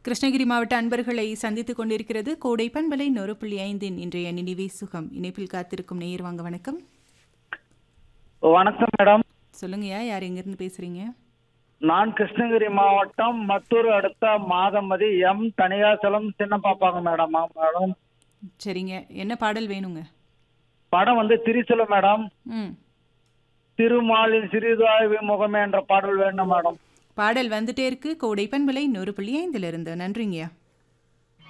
கிருஷ்ணகிரி மாவட்ட அன்பர்களை சந்தித்துக் கொண்டிருக்கிறது கோடை பண்பலை நொறு புள்ளி ஐந்தின் இன்றைய நினைவே சுகம் இணைப்பில் காத்திருக்கும் நேயர் வாங்க வணக்கம் வணக்கம் மேடம் சொல்லுங்கய்யா யார் எங்கிருந்து பேசுறீங்க நான் கிருஷ்ணகிரி மாவட்டம் மத்தூர் அடுத்த மாதமதி எம் தனியாசலம் சின்ன பாப்பாங்க மேடம் ஆ, மேடம் சரிங்க என்ன பாடல் வேணுங்க படம் வந்து திரிசூல மேடம் ம் திருமாலின் சிறிதாய்வு முகமே என்ற பாடல் வேணும் மேடம் பாடல் வந்துட்டே இருக்கு கோடை பண்பலை நொறு புள்ளி ஐந்திலிருந்து நன்றிங்கய்யா